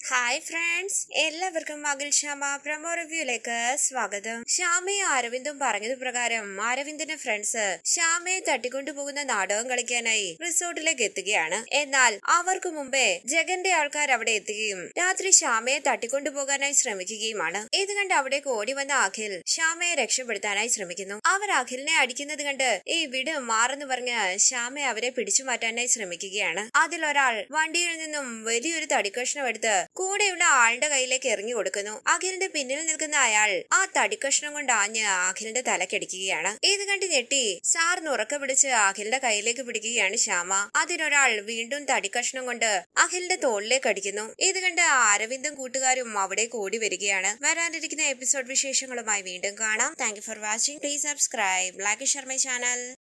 hi friends എല്ലാവർക്കും Akhil Shyama promo റിവ്യൂയിലേക്ക് സ്വാഗതം ശ്യാമയും അരവിന്ദും പറഞ്ഞത് പ്രകാരം അരവിന്ദിന്റെ ഫ്രണ്ട്സ് ശ്യാമയെ തട്ടിക്കൊണ്ടുപോകുന്ന നാടകം കളിക്കാനായി റിസോർട്ടിലേക്ക് എത്തുകയാണ് എന്നാൽ അവർക്ക് മുമ്പേ ജഗന്റെ ആൾക്കാർ അവിടെ എത്തുകയും രാത്രി ശ്യാമയെ തട്ടിക്കൊണ്ടുപോകാനായി ശ്രമിക്കുകയുമാണ് ഇത് കണ്ട് അവിടേക്ക് ഓടി വന്ന അഖിൽ ശ്യാമയെ രക്ഷപ്പെടുത്താനായി ശ്രമിക്കുന്നു അവർ അഖിലിനെ അടിക്കുന്നത് കണ്ട് ഈ വിട് മാറെന്ന് പറഞ്ഞ് ശ്യാമയെ അവരെ പിടിച്ചു മാറ്റാനായി ശ്രമിക്കുകയാണ് അതിലൊരാൾ വണ്ടിയിൽ നിന്നും വലിയൊരു തടിക്കഷ്ണം എടുത്ത് കൂടെയുള്ള ആളുടെ കയ്യിലേക്ക് എറിഞ്ഞു കൊടുക്കുന്നു അഖിലിന്റെ പിന്നിൽ നിൽക്കുന്ന അയാൾ ആ തടിക്കഷ്ണം കൊണ്ട് ആഞ്ഞ് അഖിലിന്റെ തലക്കടിക്കുകയാണ് ഇത് കണ്ട് ഞെട്ടി സാറിന് ഉറക്ക പിടിച്ച് അഖിലിന്റെ കയ്യിലേക്ക് പിടിക്കുകയാണ് ശ്യാമ അതിനൊരാൾ വീണ്ടും തടിക്കഷ്ണം കൊണ്ട് അഖിലിന്റെ തോളിലേക്ക് അടിക്കുന്നു ഇത് കണ്ട് അരവിന്ദും കൂട്ടുകാരും അവിടെ കൂടി വരികയാണ് വരാനിരിക്കുന്ന എപ്പിസോഡ് വിശേഷങ്ങളുമായി വീണ്ടും കാണാം thank you for watching please subscribe like ഷർമൈ ചാനൽ